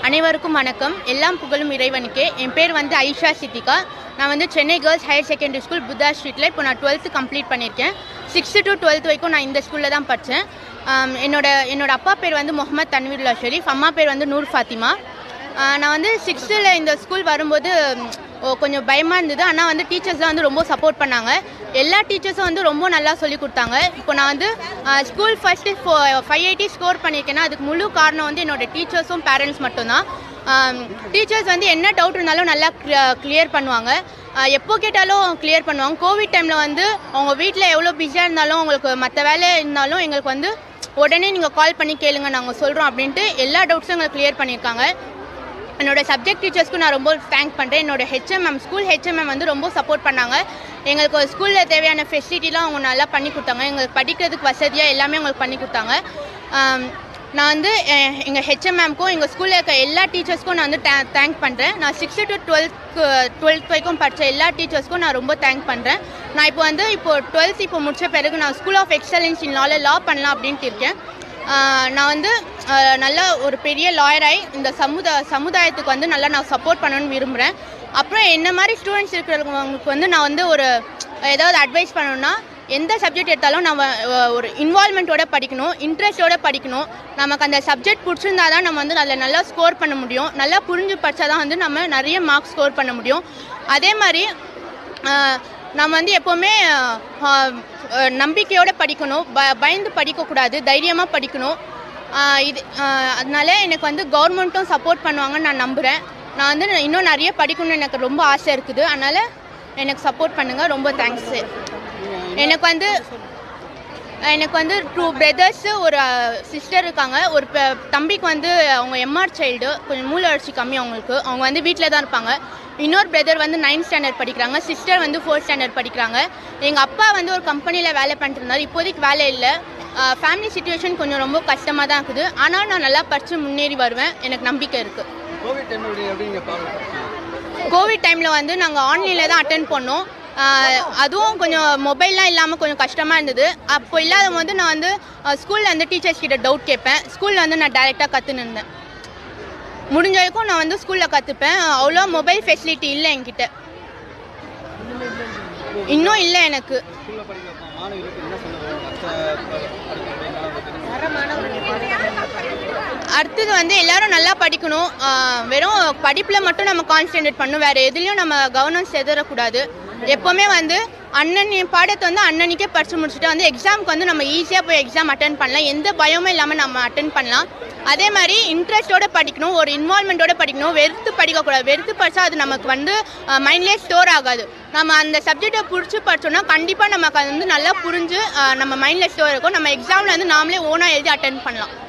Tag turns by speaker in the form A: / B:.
A: அனைவருக்கும் வணக்கம் எல்லாம் புகழும் இறைவனுக்கே என் பேர் வந்து ஐஷா சித்திகா நான் வந்து Chennai girls higher secondary school Buddha ஸ்ட்ரீட்டில் இப்போ நான் டுவெல்த்து கம்ப்ளீட் பண்ணியிருக்கேன் சிக்ஸ்த்து டு டுவெல்த் வரைக்கும் நான் இந்த ஸ்கூலில் தான் படித்தேன் ஆம், என்னோட என்னோட அப்பா பேர் வந்து முகமது தன்வீர்லா ஷெரீஃப் அம்மா பேர் வந்து நூர் ஃபாத்திமா ஆ, நான் வந்து சிக்ஸ்த்தில் இந்த ஸ்கூல் வரும்போது ம், ஓ, கொஞ்சம் பயமாக இருந்தது ஆனால் வந்து டீச்சர்ஸ்லாம் வந்து ரொம்ப சப்போர்ட் பண்ணாங்க எல்லா டீச்சர்ஸும் வந்து ரொம்ப நல்லா சொல்லி கொடுத்தாங்க இப்போ நான் வந்து school first five eighty score பண்ணியிருக்கேன்னா அதுக்கு முழு காரணம் வந்து என்னோட டீச்சர்ஸும் பேரண்ட்ஸ் மட்டும்தான் டீச்சர்ஸ் வந்து என்ன டவுட் இருந்தாலும் நல்லா கிளியர் பண்ணுவாங்க ஆஹ் எப்போ கேட்டாலும் கிளியர் பண்ணுவாங்க கோவிட் டைமில் வந்து அவங்க வீட்டில் எவ்வளோ பிஸியாக இருந்தாலும் உங்களுக்கு மற்ற வேலை இருந்தாலும் எங்களுக்கு வந்து உடனே நீங்கள் கால் பண்ணி கேளுங்க நாங்கள் சொல்கிறோம் அப்படின்ட்டு எல்லா டவுட்ஸும் எங்களுக்கு கிளியர் பண்ணியிருக்காங்க என்னோட சப்ஜெக்ட் டீச்சர்ஸ்க்கு நான் ரொம்ப தேங்க் பண்ணுறேன் என்னோட ஹெச்எம்எம் ஸ்கூல் ஹெச்எம்எம் வந்து ரொம்ப சப்போர்ட் பண்ணாங்க எங்களுக்கு ஸ்கூலில் தேவையான ஃபெசிலிட்டிலாம் அவங்க நல்லா பண்ணி கொடுத்தாங்க எங்களுக்கு படிக்கிறதுக்கு வசதியாக எல்லாமே எங்களுக்கு பண்ணி கொடுத்தாங்க ஆம், நான் வந்து எ- எங்கள் ஹெச்எம்எம்க்கும் எங்கள் ஸ்கூலில் இருக்க எல்லா டீச்சர்ஸ்க்கும் நான் வந்து தேங்க் பண்ணுறேன் நான் சிக்ஸ்த்து டு டுவெல்த்க்கு டுவெல்த் வரைக்கும் படித்த எல்லா டீச்சர்ஸ்க்கும் நான் ரொம்ப தேங்க் பண்ணுறேன் நான் இப்போ வந்து இப்போ டுவெல்த் இப்போ முடிச்ச பிறகு நான் ஸ்கூல் ஆஃப் எக்ஸலன்ஸ் இன் லால லா பண்ணலாம் அப்படின்ட்டு இருக்கேன் ஆஹ் நான் வந்து ஆஹ் நல்ல ஒரு பெரிய லாயராகி இந்த சமுதா சமுதாயத்துக்கு வந்து நல்லா நான் சப்போர்ட் பண்ணணும்னு விரும்புகிறேன் அப்புறம் என்ன மாதிரி ஸ்டூடெண்ட்ஸ் இருக்கிறவங்களுக்கு வந்து நான் வந்து ஒரு ஏதாவது அட்வைஸ் பண்ணணும்னா எந்த சப்ஜெக்ட் எடுத்தாலும் நம்ம அஹ், ஒரு இன்வால்மெண்ட்டோட படிக்கணும் இன்ட்ரெஸ்டோட படிக்கணும் நமக்கு அந்த சப்ஜெக்ட் பிடிச்சிருந்தா தான் நம்ம வந்து அதில் நல்லா ஸ்கோர் பண்ண முடியும் நல்லா புரிஞ்சு படித்தா தான் வந்து நம்ம நிறைய மார்க்ஸ் ஸ்கோர் பண்ண முடியும் அதே மாதிரி ஆஹ், நம்ம வந்து எப்போவுமே ஆஹ், ஆஹ், நம்பிக்கையோட படிக்கணும் ப பயந்து படிக்கக்கூடாது தைரியமாக படிக்கணும் ஆஹ், இது ஆஹ், அதனால எனக்கு வந்து கவர்மெண்ட்டும் சப்போர்ட் பண்ணுவாங்கன்னு நான் நம்புகிறேன் நான் வந்து இன்னும் நிறைய படிக்கணும்னு எனக்கு ரொம்ப ஆசை இருக்குது அதனால் எனக்கு சப்போர்ட் பண்ணுங்கள் ரொம்ப தேங்க்ஸு எனக்கு வந்து எனக்கு வந்து டூ பிரதர்ஸு ஒரு சிஸ்டர் இருக்காங்க ஒரு ப- தம்பிக்கு வந்து அவங்க எம்ஆர் சைல்டு கொஞ்சம் மூளை வளர்ச்சி கம்மி அவங்களுக்கு அவங்க வந்து வீட்டில் தான் இருப்பாங்க இன்னொரு பிரதர் வந்து நைன்த் ஸ்டாண்டர்ட் படிக்கிறாங்க சிஸ்டர் வந்து ஃபோர்த் ஸ்டாண்டர்ட் படிக்கிறாங்க எங்கள் அப்பா வந்து ஒரு கம்பெனியில் வேலை பண்ணிட்டு இருந்தார் இப்போதைக்கு வேலை இல்லை ஃபேமிலி சுச்சுவேஷன் கொஞ்சம் ரொம்ப கஷ்டமாக தான் இருக்குது ஆனால் நான் நல்லா படித்து முன்னேறி வருவேன் எனக்கு நம்பிக்கை இருக்குது
B: கோவிட் டைம் எப்படி எப்படி நீங்கள் பார்க்குறீங்க
A: கோவிட் டைமில் வந்து நாங்கள் ஆன்லைனில் தான் அட்டன் பண்ணோம் ஆஹ் அதுவும் கொஞ்சம் மொபைல்லாம் இல்லாமல் கொஞ்சம் கஷ்டமாக இருந்தது அப்போ இல்லாத போது நான் வந்து ஸ்கூலில் வந்து டீச்சர்ஸ் கிட்ட டவுட் கேட்பேன் ஸ்கூலில் வந்து நான் டைரெக்டாக கற்றுன்னு இருந்தேன் முடிஞ்ச வரைக்கும் நான் வந்து ஸ்கூலில் கற்றுப்பேன் அவ்வளோ மொபைல் ஃபெசிலிட்டி இல்லை என்கிட்ட இன்னும் இல்லை எனக்கு
B: ஸ்கூலில் படிக்கிற மாணவர்களுக்கு என்ன சொல்ல வரும்
A: அடுத்தது வந்து எல்லாரும் நல்லா படிக்கணும் ஆஹ் வெறும் படிப்பில் மட்டும் நம்ம கான்சென்ட்ரேட் பண்ணணும் வேறு எதுலேயும் நம்ம கவனம் செதறக்கூடாது எப்போவுமே வந்து அண்ணன் பாடத்தை வந்து அண்ணனுக்கே படித்து முடிச்சுட்டு வந்து எக்ஸாமுக்கு வந்து நம்ம ஈஸியாக போய் எக்ஸாம் அட்டன் பண்ணலாம் எந்த பயமும் இல்லாமல் நம்ம அட்டன் பண்ணலாம் அதே மாதிரி இன்ட்ரெஸ்ட்டோட படிக்கணும் ஒரு இன்வால்மெண்ட்டோட படிக்கணும் வெறுத்து படிக்கக்கூடாது வெறுத்து படித்தா அது நமக்கு வந்து மைண்ட்லேயே ஸ்டோர் ஆகாது நம்ம அந்த சப்ஜெக்டை பிடிச்சி படிச்சோம்னா கண்டிப்பாக நமக்கு அது வந்து நல்லா புரிஞ்சு ஆஹ் நம்ம மைண்டில் ஸ்டோர் இருக்கும் நம்ம எக்ஸாமில் வந்து நாமளே ஓனாக எழுதி அட்டன் பண்ணலாம்